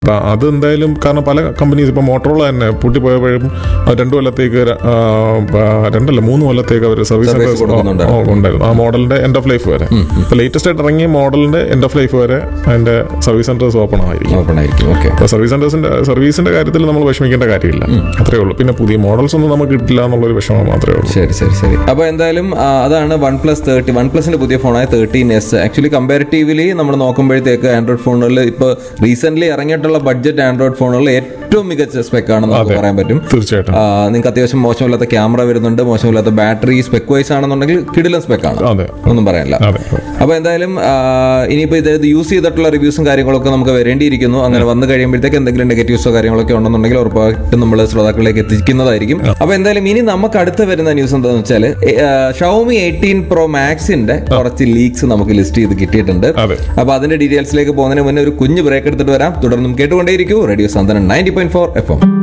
അപ്പൊ അത് എന്തായാലും കാരണം പല കമ്പനീസ് ഇപ്പൊ മോട്ടോറോള തന്നെ പൂട്ടിപ്പോയപ്പോഴും അത് രണ്ടു കൊല്ലത്തേക്ക് ര- ആ, ആ, രണ്ടല്ല മൂന്ന് കൊല്ലത്തേക്ക് അവർ സർവീസ് Service സെന്റേഴ്സ് കൊടുക്കുന്നുണ്ടായിരുന്നു. ഉണ്ടായിരുന്നു ആ മോഡലിന്റെ എൻഡ് ഓഫ് ലൈഫ് വരെ ഇപ്പൊ ലേറ്റസ്റ്റ് ആയിട്ട് ഇറങ്ങിയ മോഡലിന്റെ എൻഡ് ഓഫ് ലൈഫ് വരെ അതിന്റെ സർവീസ് സെന്റേഴ്സ് ഓപ്പൺ ആയിരിക്കും ഓപ്പൺ ആയിരിക്കും ഓക്കെ അപ്പൊ സർവീസ് സെന്റേഴ്സിന്റെ സർവീസിന്റെ കാര്യത്തിൽ നമ്മൾ വിഷമിക്കേണ്ട കാര്യമില്ല അത്രേ ഉള്ളൂ പിന്നെ പുതിയ മോഡൽസ് ഒന്നും നമുക്ക് കിട്ടില്ല എന്നുള്ളൊരു വിഷമം മാത്രമേ ഉള്ളൂ ശരി ശരി ശരി അപ്പൊ എന്തായാലും ആ, അതാണ് വൺ പ്ലസ് തേർട്ടി വൺ പ്ലസിന്റെ പുതിയ ഫോണായ തേർട്ടീൻ എസ് ആക്ച്വലി കമ്പാരിറ്റീവ്ലി നമ്മൾ നോക്കുമ്പോഴത്തേക്ക് ആൻഡ്രോയിഡ് ഫോണുകളിൽ ഇപ്പൊ റീസെന്റ് ഇറങ്ങിയിട്ടുള്ള ബഡ്ജറ്റ് ആൻഡ്രോയിഡ് ഫോണുകളിൽ ഏറ്റവും മികച്ച സ്പെക് ആണെന്ന് നമുക്ക് പറയാൻ പറ്റും തീർച്ചയായിട്ടും നിങ്ങൾക്ക് അത്യാവശ്യം മോശമില്ലാത്ത ക്യാമറ വരുന്നുണ്ട് മോശമില്ലാത്ത ബാറ്ററി സ്പെക് വൈസ് ആണെന്നുണ്ടെങ്കിൽ കിടിലൻ സ്പെക് ആണ് അതെ ഒന്നും പറയാനില്ല അതെ അപ്പൊ എന്തായാലും ആ, ഇനിയിപ്പോ ഇത് യൂസ് ചെയ്തിട്ടുള്ള റിവ്യൂസും കാര്യങ്ങളൊക്കെ നമുക്ക് വരേണ്ടിയിരിക്കുന്നു അങ്ങനെ വന്നു കഴിയുമ്പോഴത്തേക്ക് എന്തെങ്കിലും നെഗറ്റീവ്സോ കാര്യങ്ങളൊക്കെ ഉണ്ടെന്നുണ്ടെങ്കിൽ ഉറപ്പായിട്ടും നമ്മൾ ശ്രോതാക്കളിലേക്ക് എത്തിക്കുന്നതായിരിക്കും അപ്പൊ എന്തായാലും ഇനി നമുക്ക് അടുത്ത് വരുന്ന ന്യൂസ് എന്താണെന്ന് വെച്ചാൽ ഷവമി എയ്റ്റീൻ പ്രോ മാക്സിന്റെ കുറച്ച് ലീക്സ് നമുക്ക് ലിസ്റ്റ് ചെയ്ത് കിട്ടിയിട്ടുണ്ട് അതെ അപ്പൊ അതിന്റെ ഡീറ്റെയിൽസിലേക്ക് പോകുന്നതിന് മുന്നേ ഒരു കുഞ്ഞ് ബ്രേക്ക് എടുത്തിട്ട് വരാം തുടർന്നും കേട്ടുകൊണ്ടേയിരിക്കൂ radio Santhanam ninety point four F M